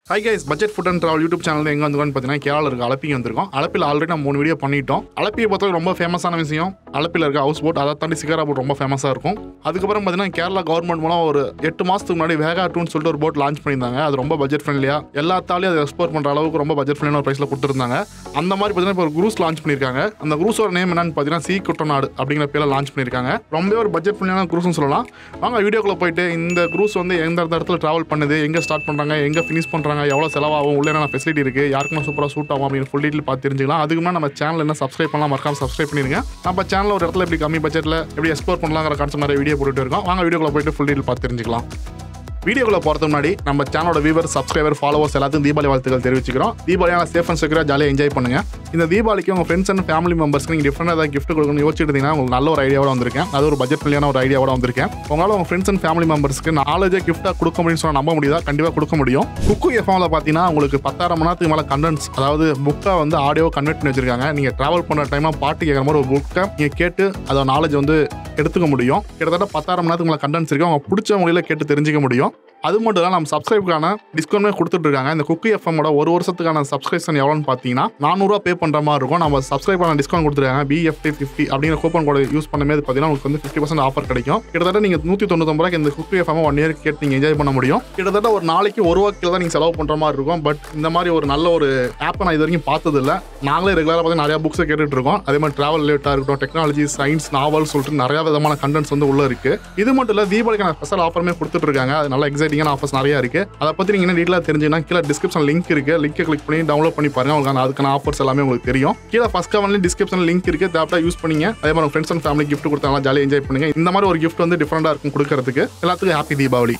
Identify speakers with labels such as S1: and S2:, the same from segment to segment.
S1: high guys budget food and travel YouTube channel எங்கே வந்துருக்கோம்னு பார்த்தீங்கன்னா கேரளா இருக்க அலப்பி வந்திருக்கோம் அலப்பில் ஆல்ரெடி நம்ம மூணு வீடியோ பண்ணிட்டோம் அலப்பியை பொறுத்தவரை ரொம்ப ஃபேமஸான விஷயம் அலப்பியில் இருக்க ஹவுஸ் போட் அதை தாண்டி சிகாரா போட் ரொம்ப ஃபேமஸாக இருக்கும் அதுக்கப்புறம் பார்த்தீங்கன்னா கேரளா கவர்மெண்ட் மூலம் ஒரு எட்டு மாதத்துக்கு முன்னாடி வேகா டூன்னு சொல்லிட்டு ஒரு போட் லான்ச் பண்ணியிருந்தாங்க அது ரொம்ப பட்ஜெட் ஃப்ரெண்ட்லியாக எல்லாத்தாலையும் அதை எக்ஸ்போர்ட் பண்ணுற அளவுக்கு ரொம்ப பட்ஜெட் ஃப்ரெண்ட்லியான ஒரு ப்ரைஸில் கொடுத்துருந்தாங்க அந்த மாதிரி பார்த்தீங்கன்னா இப்போ ஒரு குரூஸ் லான்ச் பண்ணியிருக்காங்க அந்த குரூஸோட நேம் என்னன்னு பார்த்தீங்கன்னா சி குட்டநாடு அப்படிங்கிற பேரில் லான்ச் பண்ணியிருக்காங்க ரொம்ப ஒரு பட்ஜெட் ஃப்ரெண்ட்லியான குரூஸ்னு சொல்லலாம் வாங்க வீடியோக்குள்ள போயிட்டு இந்த குரூஸ் வந்து எந்த எந்த இடத்துல ட்ராவல் பண்ணுது எங்கே ஸ்டார்ட் பண்ணுறாங்க எங்கே ஃபினிஷ் பண்ணுறாங்க எவ்வளோ செலவாகும் உள்ள என்ன ஃபெசிலிட்டி இருக்குது யாருக்குமே சூப்பராக சூட் ஆகும் அப்படின்னு ஃபுல் டீட்டெயில் பார்த்து தெரிஞ்சுக்கலாம் அதுக்கு முன்னாடி நம்ம சேனல் என்ன சப்ஸ்கிரைப் பண்ணலாம் மறக்காம சப்ஸ்கிரைப் பண்ணிருங்க நம்ம சேனல் ஒரு இடத்துல எப்படி கம்மி பட்ஜெட்டில் எப்படி எக்ஸ்ப்ளோர் பண்ணலாங்கிற கான்செப்ட் நிறைய வீடியோ போட்டுட்டு இருக்கோம் வாங்க வீடியோக்குள்ள போயிட்டு ஃபுல் டீட்டெயில் பார்த்து தெரிஞ்சுக்கலாம் வீடியோக்குள்ள போகிறதுக்கு முன்னாடி நம்ம சேனலோட வியூவர் சப்ஸ்கிரைபர் ஃபாலோவர்ஸ் எல்லாத்துக்கும் தீபாவளி வாழ்த்துக்கள் தெரிவிச்சுக்கிறோம் தீபாவளியான சேஃப் அண்ட் செக்யூராக ஜாலியாக என்ஜாய் பண்ணுங்க இந்த தீபாவளிக்கு உங்கள் ஃப்ரெண்ட்ஸ் அண்ட் ஃபேமிலி மெம்பர்ஸ்க்கு நீங்கள் டிஃப்ரெண்டாக ஏதாவது gift கொடுக்கணும்னு யோசிச்சுட்டு இருந்தீங்கன்னா உங்களுக்கு நல்ல ஒரு ஐடியாவோட வந்திருக்கேன் அது ஒரு பட்ஜெட் ஃப்ரெண்ட்லியான ஒரு ஐடியாவோட வந்திருக்கேன் உங்களால் உங்கள் ஃப்ரெண்ட்ஸ் அண்ட் ஃபேமிலி மெம்பர்ஸ்க்கு நாலேஜே கிஃப்ட்டாக கொடுக்க முடியும்னு சொன்னால் நம்ப முடியுதா கண்டிப்பாக கொடுக்க முடியும் குக்கு எஃப்எம்ல பார்த்தீங்கன்னா உங்களுக்கு பத்தாயிரம் மணி நேரத்துக்கு மேலே கண்டென்ட்ஸ் அதாவது புக்கை வந்து ஆடியோ கன்வெர்ட் பண்ணி வச்சிருக்காங்க நீங்கள் ட்ராவல் பண்ணுற டைமாக பாட்டு கேட்குற மாதிரி ஒரு புக்கை நீங்கள் கேட்டு அதோட நாலேஜ் வந்து எடுத்துக்க முடியும் கிட்டத்தட்ட பத்தாயிரம் மணி நேரத்துக்கு மேலே கண்டென்ட்ஸ் இருக்கு அவங்க பிடிச்ச முறையில் கேட்டு தெரிஞ்சுக்க முடியும் அது மட்டும் இல்லை நம்ம சப்ஸ்கிரைப்க்கான டிஸ்கவுண்ட்மே கொடுத்துட்டு இருக்காங்க இந்த குக்கி எஃப்எம்மோட ஒரு வருஷத்துக்கான சப்ஸ்கிரிப்ஷன் எவ்வளோன்னு பார்த்தீங்கன்னா நானூறுரூவா பே பண்ணுற மாதிரி இருக்கும் நம்ம சப்ஸ்கிரைப் பண்ண டிஸ்கவுண்ட் கொடுத்துருக்காங்க பிஎஃப்டி ஃபிஃப்டி அப்படிங்கிற கூப்பன் கோட் யூஸ் பண்ணும்போது பார்த்தீங்கன்னா உங்களுக்கு வந்து ஃபிஃப்டி பர்சன்ட் ஆஃபர் கிடைக்கும் கிட்டத்தட்ட நீங்கள் நூற்றி தொண்ணூத்தொம்பது ரூபாய்க்கு இந்த குக்கி எஃப்எம் ஒன் இயர் கேட்டு நீங்கள் என்ஜாய் பண்ண முடியும் கிட்டத்தட்ட ஒரு நாளைக்கு ஒரு ரூபாய்க்கு தான் நீங்கள் செலவு பண்ணுற மாதிரி இருக்கும் பட் இந்த மாதிரி ஒரு நல்ல ஒரு ஆப்பை நான் இது வரைக்கும் பார்த்தது இல்லை நாங்களே ரெகுலராக பார்த்தீங்கன்னா நிறைய புக்ஸை கேட்டுட்டு இருக்கோம் அதே மாதிரி ட்ராவல் ரிலேட்டாக இருக்கட்டும் டெக்னாலஜி சயின்ஸ் நாவல் சொல்லிட்டு நிறைய விதமான கண்டென்ட்ஸ் வந்து உள்ள இருக்கு இது மட்டும் இல்லை தீபாவளிக்கான ஸ்பெஷல் ஆஃபருமே கொடுத்துட்டு இருக்காங்க அது நல்ல எக்ஸைட்டிங்கான ஆஃபர்ஸ் நிறைய இருக்கு அதை பற்றி நீங்கள் என்ன டீட்டெயிலாக தெரிஞ்சுன்னா கீழே டிஸ்கிரிப்ஷன் லிங்க் இருக்கு லிங்கை கிளிக் பண்ணி டவுன்லோட் பண்ணி பாருங்க உங்களுக்கு அதுக்கான ஆஃபர்ஸ் எல்லாமே உங்களுக்கு தெரியும் கீழே ஃபர்ஸ்ட் கவர்லேயும் டிஸ்கிரிப்ஷன் லிங்க் இருக்கு தேவைப்பட்டா யூஸ் பண்ணீங்க அதே மாதிரி ஃப்ரெண்ட்ஸ் அண்ட் ஃபேமிலி கிஃப்ட் கொடுத்தாங்க ஜாலியாக என்ஜாய் பண்ணுங்க இந்த மாதிரி ஒரு கிஃப்ட் வந்து டிஃப்ரெண்டாக இருக்கும் கொடுக்கறதுக்கு எல்லாத்துக்கும் ஹாப்பி தீபாவளி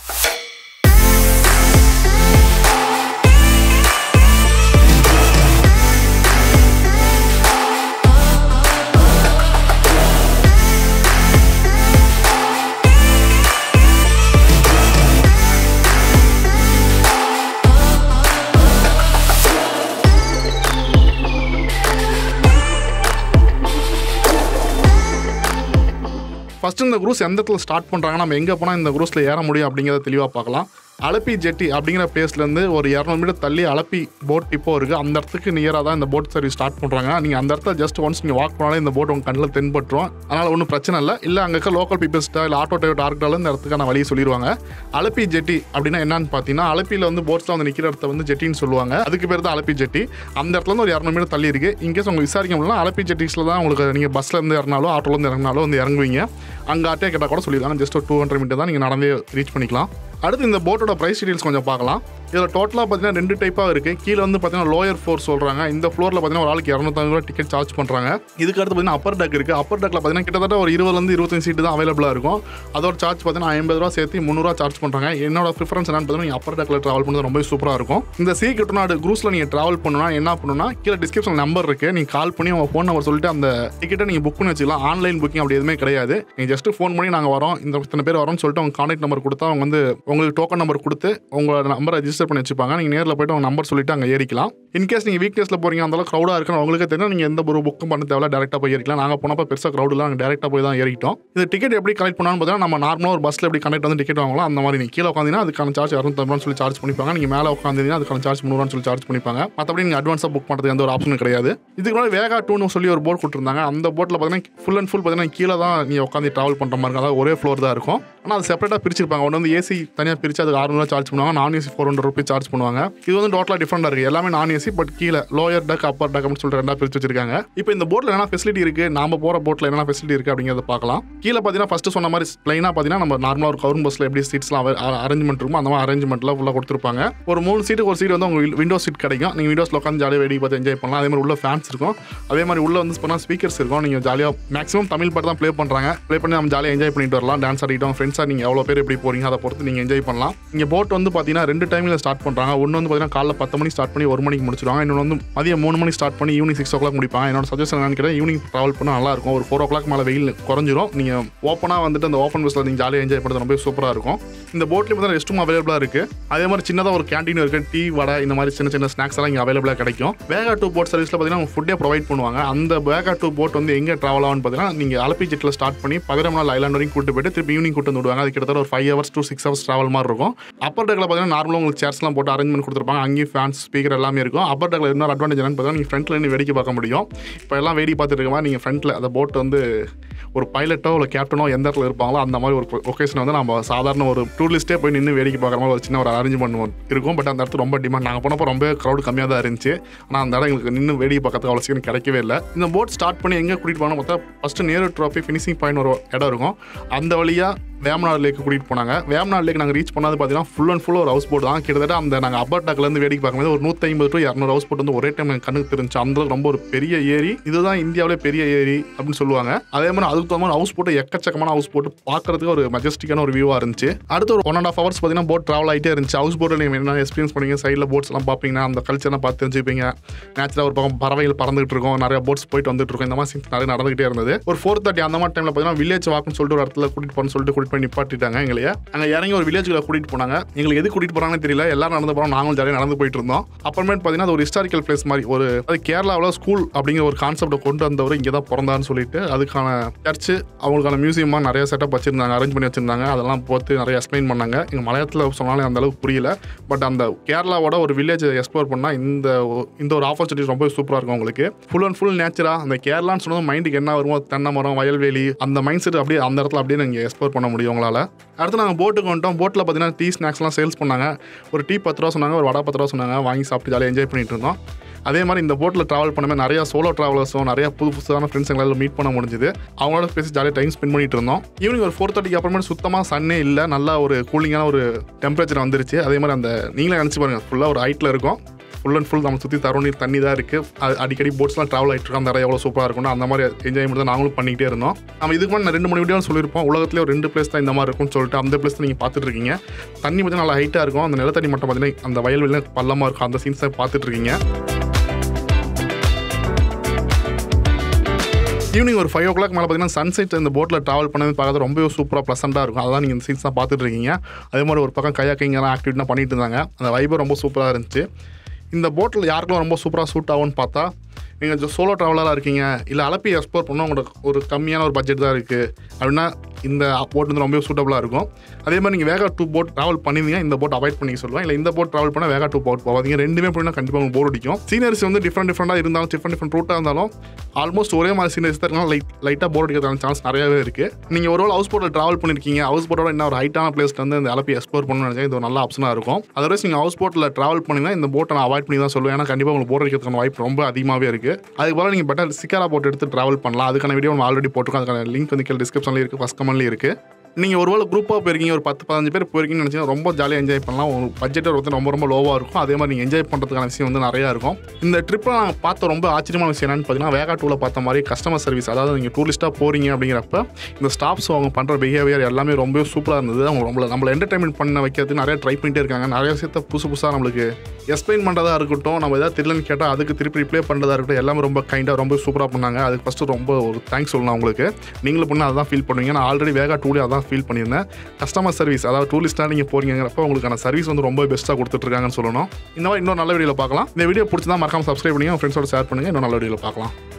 S1: ஃபர்ஸ்ட் இந்த குரூஸ் எந்த இடத்துல ஸ்டார்ட் பண்ணுறாங்க நம்ம எங்கே போனால் இந்த குரூஸில் ஏற முடியும் அப்படிங்கிறத தெளிவாக பார்க்கலாம் அலப்பி ஜெட்டி அப்படிங்கிற பிளேஸ்லேருந்து ஒரு இரநூறு மீட்டர் தள்ளி அலப்பி போட் இப்போ இருக்குது அந்த இடத்துக்கு நியராக தான் இந்த போட் சர்வீஸ் ஸ்டார்ட் பண்ணுறாங்க நீங்கள் அந்த இடத்துல ஜஸ்ட் ஒன்ஸ் நீங்கள் வாக் பண்ணாலே இந்த போட் உங்கள் கண்ணில் தென்பட்டுரும் அதனால் ஒன்றும் பிரச்சனை இல்லை இல்லை அங்கே இருக்க லோக்கல் பீப்பிள்ஸ்ட்டா இல்லை ஆட்டோ டிரைவர் டார்க்டாலும் இந்த இடத்துக்கான வழியை சொல்லிடுவாங்க அலப்பி ஜெட்டி அப்படின்னா என்னன்னு பார்த்தீங்கன்னா அலப்பியில் வந்து போட்ஸில் வந்து நிற்கிற இடத்த வந்து ஜெட்டின்னு சொல்லுவாங்க அதுக்கு பேர் தான் அலப்பி ஜெட்டி அந்த இடத்துல இருந்து ஒரு இரநூறு மீட்டர் தள்ளி இருக்குது இன்கேஸ் உங்களுக்கு விசாரிக்க முடியல அலப்பி ஜெட்டிஸில் தான் உங்களுக்கு நீங்கள் பஸ்ஸில் இருந்து இறங்கினாலோ ஆட்டோலேருந்து இறங்கினாலோ வந்து இறங்குவீங்க அங்கே ஆட்டே கேட்டால் கூட சொல்லியிருக்காங்க ஜஸ்ட் ஒரு டூ ஹண்ட்ரட் மீட்டர் தான் நீங்கள் நடந்தே ரீச் பண்ணிக்கலாம் அடுத்து இந்த போட்டோட ப்ரைஸ் டீடைல்ஸ் கொஞ்சம் பார்க்கலாம் இதில் டோட்டலாக பார்த்தீங்கன்னா ரெண்டு டைப்பாக இருக்குது கீழே வந்து பார்த்தீங்கன்னா லோயர் ஃப்ளோர் சொல்கிறாங்க இந்த ஃப்ளோரில் பார்த்தீங்கன்னா ஒரு ஆளுக்கு இரநூத்தம்பது ரூபா டிக்கெட் சார்ஜ் பண்ணுறாங்க இதுக்கு அடுத்து பார்த்தீங்கன்னா அப்பர் டக் இருக்குது அப்பர் டக்கில் பார்த்தீங்கன்னா கிட்டத்தட்ட ஒரு இருபதுலேருந்து இருபத்தஞ்சு சீட்டு தான் அவைலபிளாக இருக்கும் அதோட சார்ஜ் பார்த்தீங்கன்னா ஐம்பது ரூபா சேர்த்து முந்நூறுவா சார்ஜ் பண்ணுறாங்க என்னோட ப்ரிஃபரன்ஸ் என்னன்னு பார்த்தீங்கன்னா நீங்கள் அப்பர் டக்கில் ட்ராவல் பண்ணுறது ரொம்ப சூப்பராக இருக்கும் இந்த சி கிட்டநாடு குரூஸில் நீங்கள் ட்ராவல் பண்ணணும்னா என்ன பண்ணணும்னா கீழே டிஸ்கிரிப்ஷன் நம்பர் இருக்குது நீங்கள் கால் பண்ணி உங்கள் ஃபோன் நம்பர் சொல்லிட்டு அந்த டிக்கெட்டை நீங்கள் புக் பண்ணி வச்சுக்கலாம் ஆன்லைன் புக்கிங் அப்படி எதுவுமே கிடையாது நீங்கள் ஜஸ்ட் ஃபோன் பண்ணி நாங்கள் வரோம் இந்த இத்தனை பேர் வரோம்னு சொல்லிட்டு அவங்க கான்டாக்ட் நம்பர் கொடுத்தா அவங்க வந்து உங்களுக்கு டோக்கன் நம்பர் கொடுத்து உங்களோட நம்பரை ரெஜிஸ்டர் பண்ணி வச்சுப்பாங்க நீங்கள் நேரில் போயிட்டு உங்கள் நம்பர் சொல்லிட்டு அங்கே ஏறிக்கலாம் இன்கேஸ் நீங்கள் வீக் டேஸில் போகிறீங்க அந்த அளவுக்கு க்ரௌடாக இருக்குன்னு உங்களுக்கு தெரியும் நீங்கள் எந்த ஒரு புக்கும் பண்ண தேவையில்ல டேரெக்டாக போய் ஏறிக்கலாம் நாங்கள் போனப்போ பெருசாக க்ரௌடில் நாங்கள் டேரெக்டாக போய் தான் ஏறிட்டோம் இது டிக்கெட் எப்படி கலெக்ட் பண்ணான்னு பார்த்தீங்கன்னா நம்ம நார்மலாக ஒரு பஸ்ஸில் எப்படி கனெக்ட் வந்து டிக்கெட் வாங்கலாம் அந்த மாதிரி நீங்கள் கீழே உட்காந்தீங்கன்னா அதுக்கான சார்ஜ் இரநூத்தம்பது சொல்லி சார்ஜ் பண்ணிப்பாங்க நீங்கள் மேலே உட்காந்தீங்கன்னா அதுக்கான சார்ஜ் முந்நூறுவான்னு சொல்லி சார்ஜ் பண்ணிப்பாங்க மற்றபடி நீங்கள் அட்வான்ஸாக புக் பண்ணுறது எந்த ஒரு ஆப்ஷனும் கிடையாது இதுக்கு முன்னாடி வேகா டூன்னு சொல்லி ஒரு போர்ட் கொடுத்துருந்தாங்க அந்த போட்டில் பார்த்தீங்கன்னா ஃபுல் அண்ட் ஃபுல் பார்த்தீங்கன்னா கீழே தான் நீங்கள் உட்காந்து ட்ராவல் பண்ணுற மாதிரி இருக்கும் அதாவது ஒரே ஃப்ளோர் தான் இருக்கும் ஆனால் அது செப்பரேட்டாக பிரிச்சிருப்பாங்க ஒன்று வந்து ஏசி தனியாக பிரித்து அதுக்கு அறுநூறுவா சார்ஜ் பண்ணுவாங்க non AC four hundred rupees charge பண்ணுவாங்க இது வந்து டோட்டலாக டிஃப்ரெண்டாக இருக்குது எல்லாமே நான் ஏசி பட் கீழே லோயர் டக் அப்பர் டக் அப்படின்னு சொல்லிட்டு ரெண்டாக பிரித்து வச்சிருக்காங்க இப்போ இந்த போட்டில் என்ன ஃபெசிலிட்டி இருக்குது நாம போகிற போட்டில் என்ன ஃபெசிலிட்டி இருக்குது அப்படிங்கிறத பார்க்கலாம் கீழே பார்த்தீங்கன்னா ஃபஸ்ட்டு சொன்ன மாதிரி ப்ளைனாக பார்த்தீங்கன்னா நம்ம நார்மலாக ஒரு கவர்மெண்ட் பஸ்ஸில் எப்படி சீட்ஸ்லாம் அரேஞ்ச்மெண்ட் இருக்குமோ அந்த மாதிரி அரேஞ்ச்மெண்ட்டில் ஃபுல்லாக கொடுத்துருப்பாங்க ஒரு மூணு சீட்டு ஒரு சீட் வந்து உங்களுக்கு விண்டோ சீட் கிடைக்கும் நீங்கள் விண்டோஸில் உட்காந்து ஜாலியாக வெடி பார்த்து என்ஜாய் பண்ணலாம் அதே மாதிரி உள்ள ஃபேன்ஸ் இருக்கும் அதே மாதிரி உள்ள வந்து பண்ணால் ஸ்பீக்கர்ஸ் இருக்கும் நீங்கள் ஜாலியாக மேக்ஸிமம் தமிழ் பாட்டு தான் ப்ளே பண்ணுறாங்க ப்ளே பண்ணி நம்ம ஜாலியாக என்ஜாய் பண்ணிட்டு வரலாம் டான்ஸ் ஆடிட்டோம் ஃப்ரெண்ட்ஸாக நீங்கள் எவ்வளோ பேர் எப்படி போகிறீங்க அதை பொறுத்து நீங்கள் என்ஜாய் பண்ணலாம் இங்கே போட் வந்து பார்த்தீங்கன்னா ரெண்டு டைமில் ஸ்டார்ட் பண்ணுறாங்க ஒன்று வந்து பார்த்தீங்கன்னா காலைல பத்து மணி ஸ்டார்ட் பண்ணி ஒரு மணிக்கு முடிச்சிடுவாங்க இன்னொன்று வந்து மதியம் மூணு மணி ஸ்டார்ட் பண்ணி ஈவினிங் சிக்ஸ் ஓ கிளாக் முடிப்பாங்க என்னோட சஜஷன் என்னன்னு கேட்டால் ஈவினிங் ட்ராவல் பண்ணால் நல்லா இருக்கும் ஒரு ஃபோர் ஓ கிளாக் மேலே வெயில் குறைஞ்சிரும் நீங்கள் ஓப்பனாக வந்துட்டு அந்த ஓப்பன் பஸ்ஸில் நீங்கள் ஜாலியாக என்ஜாய் பண்ணுறது ரொம்ப சூப்பராக இருக்கும் இந்த போட்லேயும் பார்த்தா ரெஸ்ட் ரூம் அவைலபிளாக இருக்குது அதே மாதிரி சின்னதாக ஒரு கேண்டீன் இருக்குது டீ வடை இந்த மாதிரி சின்ன சின்ன ஸ்நாக்ஸ் எல்லாம் இங்கே அவைலபிளாக கிடைக்கும் வேகா டூ போட் சர்வீஸில் பார்த்தீங்கன்னா ஃபுட்டே ப்ரொவைட் பண்ணுவாங்க அந்த வேகா டூ போட் வந்து எங்கே ட்ராவல் ஆகும்னு பார்த்தீங்கன்னா நீங்கள் அலப்பி ஜெட்டில் ஸ்டார்ட் பண்ணி பதினொரு ஐலாண்ட் வரைக்கும் கூட்டு போயிட்டு திருப்பி ஈவினிங் கூட்டு வந்து விடுவாங்க அது கிட்டத்தட்ட ஒரு five hours to six hours travel மாதிரி இருக்கும் அப்பர் டேக்கில் பார்த்தீங்கன்னா நார்மலாக உங்களுக்கு சேர்ஸ்லாம் போட்டு அரேஞ்ச்மெண்ட் கொடுத்துருப்பாங்க அங்கேயும் ஃபேன்ஸ் ஸ்பீக்கர் எல்லாமே இருக்கும் அப்பர் டேக்கில் இன்னொரு அட்வான்டேஜ் என்னன்னு பார்த்தா நீங்கள் ஃப்ரண்ட்டில் நின்று வேடிக்கை பார்க்க முடியும் இப்போ எல்லாம் வேடி பார்த்துட்டு இருக்க மாதிரி நீங்கள் ஃப்ரண்ட்டில் அந்த போட் வந்து ஒரு பைலட்டோ இல்லை கேப்டனோ எந்த இடத்துல இருப்பாங்களோ அந்த மாதிரி ஒரு ஒகேஷன் வந்து நம்ம சாதாரண ஒரு டூரிஸ்ட்டே போய் நின்று வேடிக்கை பார்க்குற மாதிரி ஒரு சின்ன ஒரு அரேஞ்ச்மெண்ட் இருக்கும் பட் அந்த இடத்துல ரொம்ப டிமாண்ட் நாங்கள் போனப்போ ரொம்ப க்ரௌட் கம்மியாக தான் இருந்துச்சு ஆனால் அந்த இடம் எங்களுக்கு நின்று வேடிக்கை பார்க்கறதுக்கு அவ்வளோ சீக்கிரம் கிடைக்கவே இல்லை இந்த போட் ஸ்டார்ட் பண்ணி எங்கே கூட்டிகிட்டு போனோம் பார்த்தா first Nehru trophy finishing point ஒரு இடம் இருக்கும் அந்த வழியாக வேமநாடு லேக்கு கூட்டிகிட்டு போனாங்க வேமநாடு லேக் நாங்கள் ரீச் பண்ணது பார்த்தீங்கன்னா ஃபுல் அண்ட் ஃபுல் ஒரு ஹவுஸ் போட் தான் கிட்டத்தட்ட அந்த நாங்கள் அப்பர் டாக்லேருந்து வேடிக்கை பார்க்கும்போது ஒரு நூற்றி ஐம்பது டு இரநூறு ஹவுஸ் போட் வந்து ஒரே டைம் எனக்கு கண்ணுக்கு தெரிஞ்சு அந்த அளவுக்கு ரொம்ப ஒரு பெரிய ஏரி இதுதான் இந்தியாவிலே பெரிய ஏரி அப்படின்னு சொல்லுவாங்க அதே மாதிரி அதுக்கு தகுந்த மாதிரி ஹவுஸ் போட்டு எக்கச்சக்கமான ஹவுஸ் போட்டு பார்க்கறதுக்கு ஒரு மஜஸ்டிக்கான ஒரு வியூவாக இருந்துச்சு அடுத்து ஒரு ஒன் அண்ட் ஆஃப் ஹவர்ஸ் பார்த்தீங்கன்னா போட் ட்ராவல் ஆகிட்டே இருந்துச்சு ஹவுஸ் போட்டில் நீங்கள் என்ன எக்ஸ்பீரியன்ஸ் பண்ணீங்க சைடில் போட்ஸ் எல்லாம் பார்ப்பீங்கன்னா அந்த கல்ச்சர்லாம் பார்த்து தெரிஞ்சுப்பீங்க நேச்சுரலாக ஒரு பக்கம் பறவைகள் பறந்துட்டு இருக்கும் நிறைய போட்ஸ் போயிட்டு வந்துட்டு இருக்கும் இந்த மாதிரி scenes நிறைய நடந்துகிட்டே இருந்தது ஒரு ஃபோர் தேர்ட்டி அந்த மாதிரி டைமில் பார்த்தீங்கன்னா வில்லேஜ் வாக்குன்னு சொல்லிட்டு ஒரு இடத்துல கூட்டிட்டு போகணும்னு சொல்லிட்டு கூட்டிட்டு போய் நிப்பாட்டிட்டாங்க எங்களையே அங்கே இறங்கி ஒரு வில்லேஜுக்குள்ள கூட்டிட்டு போனாங்க எங்களுக்கு எது கூட்டிட்டு போறாங்கன்னு தெரியல எல்லாரும் நடந்து போகிறோம் நாங்களும் ஜாலியாக நடந்து போயிட்டு இருந்தோம் அப்புறமேட்டு பார்த்தீங்கன்னா அது ஒரு ஹிஸ்டாரிக்கல் பிளேஸ் மாதிரி ஒரு அது கேரளாவில் ஸ்கூல் அப்படிங்கிற ஒரு கான்செப்டை கொண்டு வந்தவர் இங்கே தான் பிறந்தான்னு சொல்லிட்டு அதுக்கான சர்ச்சு அவங்களுக்கான மியூசியமாக நிறைய செட்டப் வச்சிருந்தாங்க அரேஞ்ச் பண்ணி வச்சிருந்தாங்க அதெல்லாம் பார்த்து நிறைய எக்ஸ்பிளைன் பண்ணாங்க எங்கள் மலையாளத்தில் சொன்னாலே அந்த அளவுக்கு புரியல பட் அந்த கேரளாவோட ஒரு வில்லேஜ் எக்ஸ்ப்ளோர் பண்ணால் இந்த ஒ- இந்த ஒரு ஆப்பர்ச்சுனிட்டி ரொம்ப சூப்பராக இருக்கும் உங்களுக்கு ஃபுல் அண்ட் ஃபுல் நேச்சராக அந்த கேரளான்னு சொன்னது மைண்டுக்கு என்ன வருமோ தென்னை மரம் வயல்வெளி அந்த மைண்ட் செட் அப்படியே அந்த இடத்துல அப்படியே நீங்கள் எக்ஸ்ப்ளோர் பண்ண முடியும் உங்களால் அடுத்து நாங்கள் போட்டுக்கு வந்துட்டோம் போட்டில் பார்த்தீங்கன்னா டீ ஸ்நாக்ஸ்லாம் சேல்ஸ் பண்ணாங்க ஒரு டீ பத்து ரூபா சொன்னாங்க ஒரு வடை பத்து ரூபா சொன்னாங்க வாங்கி சாப்பிட்டு ஜாலியாக என்ஜாய் பண்ணிட்டு இருந்தோம் அதே மாதிரி இந்த போட்டில் ட்ராவல் பண்ணும்போது நிறைய சோலோ ட்ராவலர்ஸும் நிறைய புது புதுசான ஃப்ரெண்ட்ஸ் எங்களால் மீட் பண்ண முடிஞ்சுது அவங்களோட பேசி ஜாலியாக டைம் ஸ்பெண்ட் பண்ணிட்டு இருந்தோம் ஈவினிங் ஒரு ஃபோர் தேர்ட்டிக்கு அப்புறமேட்டு சுத்தமாக சன்னே இல்லை நல்லா ஒரு கூலிங்கான ஒரு டெம்பரேச்சர் வந்துருச்சு அதே மாதிரி அந்த நீங்களே நினச்சி பாருங்க ஃபுல்லாக ஒரு ஹைட்டில் இருக்கும் ஃபுல் அண்ட் ஃபுல் நம்ம சுற்றி தரோணி தண்ணி தான் இருக்குது அடிக்கடி போட்ஸ்லாம் ட்ராவல் ஆகிட்டு இருக்கோம் அந்த இடம் எவ்வளோ சூப்பராக இருக்கும்னு அந்த மாதிரி என்ஜாய்மெண்ட் தான் நாங்களும் பண்ணிக்கிட்டே இருந்தோம் நம்ம இதுக்கு முன்னாடி நான் ரெண்டு மூணு வீடியோ சொல்லியிருப்போம் உலகத்துலேயே ஒரு ரெண்டு பிளேஸ் தான் இந்த மாதிரி இருக்கும்னு சொல்லிட்டு அந்த பிளேஸ் நீங்கள் பார்த்துட்டு இருக்கீங்க தண்ணி பார்த்தீங்கன்னா நல்லா ஹைட்டாக இருக்கும் அந்த நிலத்தண்ணி மட்டும் பார்த்தீங்கன்னா அந்த வயல்வெளியில் பள்ளமாக இருக்கும் அந்த சீன்ஸை பார்த்துட்டு இருக்கீங்க ஈவினிங் ஒரு ஃபைவ் ஓ கிளாக் மேலே பார்த்தீங்கன்னா சன்செட் இந்த போட்டில் ட்ராவல் பண்ணது பார்க்கறது ரொம்பவே சூப்பராக ப்ளசண்ட்டாக இருக்கும் அதான் நீங்கள் இந்த சீன்ஸ் தான் பார்த்துட்டு இருக்கீங்க அதே மாதிரி ஒரு பக்கம் கயாக்கிங்கெல்லாம் ஆக்டிவிட்டிலாம் பண்ணிட்டு இருந்தாங்க அந்த வைபர் ரொம்ப சூப்பராக இருந்துச்சு இந்த போட்டில் யாருக்கெல்லாம் ரொம்ப சூப்பராக சூட் ஆகும்னு பார்த்தா நீங்கள் சோலோ ட்ராவலராக இருக்கீங்க இல்லை அலப்பி எக்ஸ்ப்ளோர் பண்ணால் உங்களுக்கு ஒரு கம்மியான ஒரு பட்ஜெட் தான் இருக்குது அப்படின்னா இந்த போட் வந்து ரொம்ப சூட்டபுளாக இருக்கும் அதே மாதிரி நீங்கள் வேகா டூ போட் ட்ராவல் பண்ணிருந்தீங்க இந்த போட் அவாய்ட் பண்ணிக்க சொல்லுவேன் இல்லை இந்த போட் ட்ராவல் பண்ணால் வேகா டூ போட் போவாதீங்க ரெண்டுமே போனால் கண்டிப்பாக உங்களுக்கு போர் அடிக்கும் சீனரிஸ் வந்து டிஃப்ரெண்ட் டிஃப்ரெண்ட்டாக இருந்தாலும் டிஃப்ரெண்ட் டிஃப்ரெண்ட் ரூட்டாக இருந்தாலும் ஆல்மோஸ்ட் ஒரே மாதிரி சீனரிஸ் தான் இருக்கலாம் லைட் லைட்டாக போர் அடிக்கிறதுக்கான சான்ஸ் நிறையவே இருக்குது நீங்கள் ஒரு ஹவுஸ் போட்டில் ட்ராவல் பண்ணியிருக்கீங்க ஹவுஸ் போட்டோட என்ன ஒரு ஹைட்டான பிளேஸ்ல வந்து இந்த அலப்பி எக்ஸ்ப்ளோர் பண்ணணும்னு நினைச்சா இது ஒரு நல்ல ஆப்ஷனாக இருக்கும் அதர்வைஸ் நீங்கள் ஹவுஸ் போட்டில் ட்ராவல் பண்ணிங்கன்னா இந்த போட்டை நான் அவாய்ட் பண்ணி தான் சொல்லுவேன் ஏன்னா கண்டிப்பாக உங்களுக்கு போர் அடிக்கிறதுக்கான வாய்ப்பு ரொம்ப அதிகமாகவே இருக்குது அதுக்கு போல நீங்கள் பெட்டர் சிக்காரா போட்டு எடுத்து ட்ராவல் பண்ணலாம் அதுக்கான வீடியோ நம்ம ஆல்ரெடி போட்டிருக்கோம் அதுக்கான லிங்க் வந்து கீழே டிஸ்கிரிப்ஷனில் இருக்குது ஃபஸ்ட் கமெண்ட்லேயும் இருக்குது நீங்கள் ஒருவேளை குரூப்பாக போயிருக்கீங்க ஒரு பத்து பதினஞ்சு பேர் போயிருக்கீங்கன்னு நினச்சிங்கன்னா ரொம்ப ஜாலியாக என்ஜாய் பண்ணலாம் உங்கள் பட்ஜெட் வந்து ரொம்ப ரொம்ப லோவாக இருக்கும் அதே மாதிரி நீங்கள் என்ஜாய் பண்ணுறதுக்கான விஷயம் வந்து நிறையா இருக்கும் இந்த ட்ரிப்பில் நாங்கள் பார்த்த ரொம்ப ஆச்சரியமான விஷயம் என்னன்னு பார்த்தீங்கன்னா வேகா டூவில் பார்த்த மாதிரி கஸ்டமர் சர்வீஸ் அதாவது நீங்கள் டூரிஸ்ட்டாக போகிறீங்க அப்படிங்கிறப்ப இந்த ஸ்டாஃப்ஸ் அவங்க பண்ணுற பிஹேவியர் எல்லாமே ரொம்ப சூப்பராக இருந்தது அவங்க ரொம்ப நம்மளை என்டர்டைன்மெண்ட் பண்ண வைக்கிறதுக்கு நிறைய ட்ரை பண்ணிட்டே இருக்காங்க நிறைய விஷயத்த புதுசு புதுசாக நம்மளுக்கு எக்ஸ்பிளைன் பண்ணுறதா இருக்கட்டும் நம்ம எதாவது தெரியலன்னு கேட்டால் அதுக்கு திருப்பி ரிப்ளை பண்ணுறதா இருக்கட்டும் எல்லாமே ரொம்ப கைண்டாக ரொம்ப சூப்பராக பண்ணாங்க அதுக்கு ஃபஸ்ட்டு ரொம்ப ஒரு தேங்க்ஸ் சொல்லணும் அவங்களுக்கு நீங்களும் பண்ண அதான் ஃபீல் பண்ணுவீங்க நான் ஆல்ரெடி வேகா டூலே அதான் ஃபீல் பண்ணியிருந்தேன் கஸ்டமர் சர்வீஸ் அதாவது டூரிஸ்ட்டாக நீங்கள் போறீங்கிறப்ப உங்களுக்கான சர்வீஸ் வந்து ரொம்ப பெஸ்ட்டாக கொடுத்துட்ருக்காங்கன்னு சொல்லணும் இந்த மாதிரி இன்னொரு நல்ல வீடியோவில் பார்க்கலாம் இந்த வீடியோ பிடிச்சதா மறக்காம சப்ஸ்கிரைப் பண்ணி உங்கள் ஃப்ரெண்ட்ஸோட ஷேர் பண்ணுங்கள் இன்னும் நல்ல வீடியோவில் பார்க்கலாம்